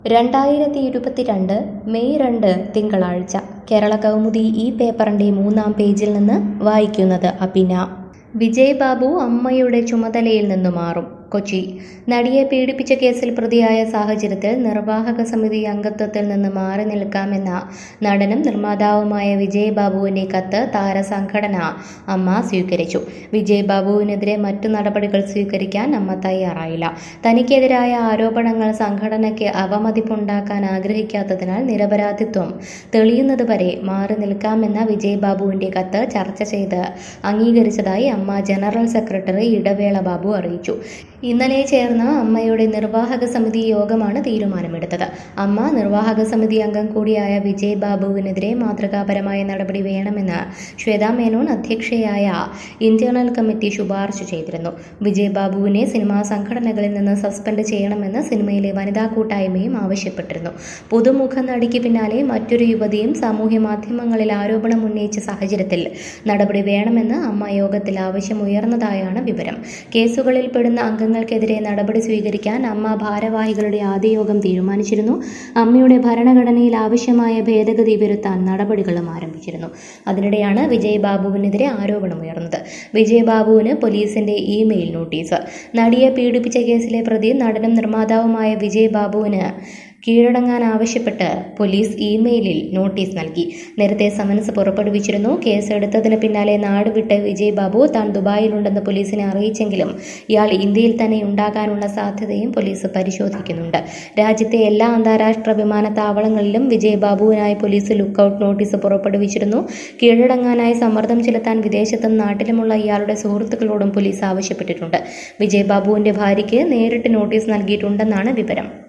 രണ്ടായിരത്തി ഇരുപത്തിരണ്ട് മെയ് രണ്ട് തിങ്കളാഴ്ച കേരള കൗമുദി ഈ പേപ്പറിന്റെ മൂന്നാം പേജിൽ നിന്ന് വായിക്കുന്നത് അപിന വിജയ് ബാബു അമ്മയുടെ ചുമതലയിൽ നിന്ന് മാറും കൊച്ചി നടിയെ പീഡിപ്പിച്ച കേസിൽ പ്രതിയായ സാഹചര്യത്തിൽ നിർവാഹക സമിതി അംഗത്വത്തിൽ നിന്ന് മാറി നിൽക്കാമെന്ന നടനും നിർമ്മാതാവുമായ വിജയ് ബാബുവിന്റെ കത്ത് താരസംഘടന അമ്മ സ്വീകരിച്ചു വിജയ് ബാബുവിനെതിരെ മറ്റു നടപടികൾ സ്വീകരിക്കാൻ അമ്മ തയ്യാറായില്ല തനിക്കെതിരായ ആരോപണങ്ങൾ സംഘടനയ്ക്ക് അവമതിപ്പുണ്ടാക്കാൻ ആഗ്രഹിക്കാത്തതിനാൽ നിരപരാധിത്വം തെളിയുന്നതുവരെ മാറി നിൽക്കാമെന്ന വിജയ് ബാബുവിന്റെ കത്ത് ചർച്ച ചെയ്ത് അംഗീകരിച്ചതായി അമ്മ ജനറൽ സെക്രട്ടറി ഇടവേള ബാബു അറിയിച്ചു ഇന്നലെ ചേർന്ന അമ്മയുടെ നിർവാഹക സമിതി യോഗമാണ് തീരുമാനമെടുത്തത് അമ്മ നിർവാഹക സമിതി അംഗം കൂടിയായ വിജയ് ബാബുവിനെതിരെ മാതൃകാപരമായ നടപടി വേണമെന്ന് ശ്വേതാ മേനോൻ അധ്യക്ഷയായ ഇന്റേണൽ കമ്മിറ്റി ശുപാർശ ചെയ്തിരുന്നു വിജയ് ബാബുവിനെ സിനിമാ സംഘടനകളിൽ നിന്ന് സസ്പെൻഡ് ചെയ്യണമെന്ന് സിനിമയിലെ വനിതാ കൂട്ടായ്മയും ആവശ്യപ്പെട്ടിരുന്നു പുതുമുഖ നടിക്ക് പിന്നാലെ മറ്റൊരു യുവതിയും സാമൂഹ്യ മാധ്യമങ്ങളിൽ ആരോപണം ഉന്നയിച്ച സാഹചര്യത്തിൽ നടപടി വേണമെന്ന് അമ്മ യോഗത്തിൽ ആവശ്യമുയർന്നതായാണ് വിവരം കേസുകളിൽ പെടുന്ന അംഗങ്ങൾക്കെതിരെ നടപടി സ്വീകരിക്കാൻ അമ്മ ഭാരവാഹികളുടെ ആദ്യ യോഗം തീരുമാനിച്ചിരുന്നു അമ്മയുടെ ഭരണഘടനയിൽ ആവശ്യമായ ഭേദഗതി വരുത്താൻ നടപടികളും ആരംഭിച്ചിരുന്നു അതിനിടെയാണ് വിജയ് ബാബുവിനെതിരെ ആരോപണമുയർന്നത് വിജയ് ബാബുവിന് പോലീസിന്റെ ഇമെയിൽ നോട്ടീസ് നടിയെ പീഡിപ്പിച്ച കേസിലെ പ്രതി നടനും നിർമ്മാതാവുമായ വിജയ് ബാബുവിന് കീഴടങ്ങാൻ ആവശ്യപ്പെട്ട് പോലീസ് ഇമെയിലിൽ നോട്ടീസ് നൽകി നേരത്തെ സമൻസ് പുറപ്പെടുവിച്ചിരുന്നു കേസെടുത്തതിന് പിന്നാലെ നാട് വിട്ട് വിജയ് ബാബു താൻ ദുബായിലുണ്ടെന്ന് പോലീസിനെ അറിയിച്ചെങ്കിലും ഇയാൾ ഇന്ത്യയിൽ തന്നെ ഉണ്ടാകാനുള്ള സാധ്യതയും പോലീസ് പരിശോധിക്കുന്നുണ്ട് രാജ്യത്തെ എല്ലാ അന്താരാഷ്ട്ര വിമാനത്താവളങ്ങളിലും വിജയ് ബാബുവിനായി പോലീസ് ലുക്കൌട്ട് നോട്ടീസ് പുറപ്പെടുവിച്ചിരുന്നു കീഴടങ്ങാനായി സമ്മർദ്ദം ചെലുത്താൻ വിദേശത്തും നാട്ടിലുമുള്ള ഇയാളുടെ സുഹൃത്തുക്കളോടും പോലീസ് ആവശ്യപ്പെട്ടിട്ടുണ്ട് വിജയ് ബാബുവിന്റെ ഭാര്യയ്ക്ക് നേരിട്ട് നോട്ടീസ് നൽകിയിട്ടുണ്ടെന്നാണ് വിവരം